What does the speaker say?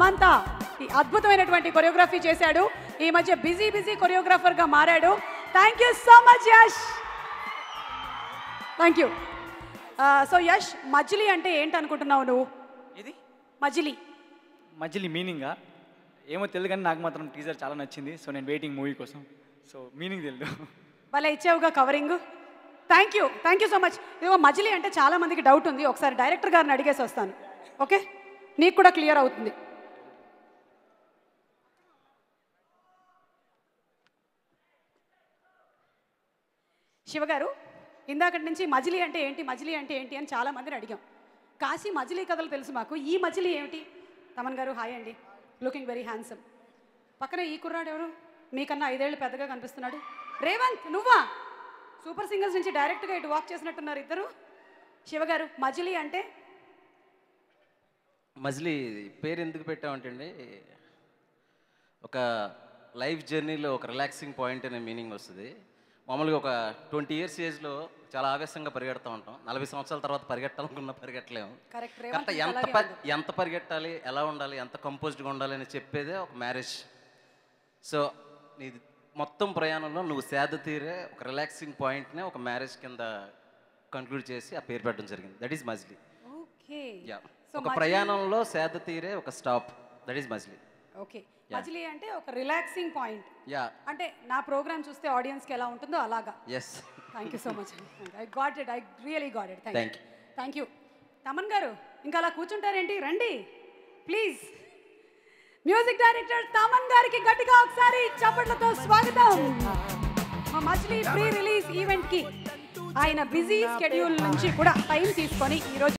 సమంత ఈ అద్భుతమైనటువంటి కొరియోగ్రఫీ చేశాడు ఈ మధ్య బిజీ బిజీ కొరియోగ్రాఫర్గా మారాడు thank you so much Yash thank you so Yash Majili అంటే ఏంటి అనుకుంటున్నావు నువ్వు ఇది మజిలీ మధ్యలో మీనింగా ఏమో తెలియదు కానీ నాకు మాత్రం టీజర్ చాలా నచ్చింది సో నేను వెయిటింగ్ మూవీ కోసం సో మీనింగ్ తెలియదు భలే ఇచ్చావుగా covering thank you thank you so much ఇదిగో మజిలీ అంటే చాలా మందికి డౌట్ ఉంది ఒకసారి డైరెక్టర్ గారిని అడిగేసి వస్తాను ఓకే నీకు కూడా క్లియర్ అవుతుంది శివగారు ఇందాకటి నుంచి మజిలీ అంటే ఏంటి మజిలీ అంటే ఏంటి అని చాలా మందిని అడిగాం కాశీ మజిలీ కథలు తెలుసు మాకు ఈ మజిలీ ఏమిటి తమన్ గారు హాయ్ అండి లుకింగ్ వెరీ హ్యాండ్సమ్ పక్కన ఈ కుర్రాడు ఎవరు మీకన్నా ఐదేళ్ళు పెద్దగా కనిపిస్తున్నాడు రేవంత్ నువ్వా సూపర్ సింగర్స్ నుంచి డైరెక్ట్గా ఇటు వాక్ చేసినట్టున్నారు ఇద్దరు శివగారు మజిలీ అంటే మజిలీ పేరు ఎందుకు పెట్టామంటే అండి ఒక లైఫ్ జర్నీలో ఒక రిలాక్సింగ్ పాయింట్ అనే మీనింగ్ వస్తుంది మామూలుగా ఒక ట్వంటీ ఇయర్స్ ఏజ్లో చాలా ఆవేశంగా పరిగెడతా ఉంటాం నలభై సంవత్సరాల తర్వాత పరిగెట్టాలనుకున్న పరిగెట్టలేము కరెక్ట్ కరెక్ట్ రేవంత్ ఎంత అలాగే ప- ఉంది. ఎంత పరిగెట్టాలి ఎలా ఉండాలి ఎంత కంపోజ్డ్గా ఉండాలి అని చెప్పేదే ఒక మ్యారేజ్ సో నీది మొత్తం ప్రయాణంలో నువ్వు సేద తీరే ఒక రిలాక్సింగ్ పాయింట్నే ఒక మ్యారేజ్ కింద కంక్లూడ్ చేసి ఆ పేరు పెట్టడం జరిగింది that is Majili okay yeah so ఒక ప్రయాణంలో సేద తీరే ఒక stop that is Majili okay Majili అంటే ఒక రిలాక్సింగ్ పాయింట్ యా అంటే నా ప్రోగ్రామ్ చూస్తే ఆడియన్స్కి ఎలా ఉంటుందో అలాగా yes thank you so much I got it I really got it thank Thank you thank you Thaman garu ఇంకా అలా కూర్చుంటారేంటి రండి ప్లీజ్ మ్యూజిక్ డైరెక్టర్ తమన్ గారికి గట్టిగా ఒకసారి చప్పట్లతో స్వాగతం మా మజిలీ ప్రీ రిలీజ్ ఈవెంట్ కి ఆయన బిజీ స్కెడ్యూల్ నుంచి కూడా టైం తీసుకొని ఈరోజు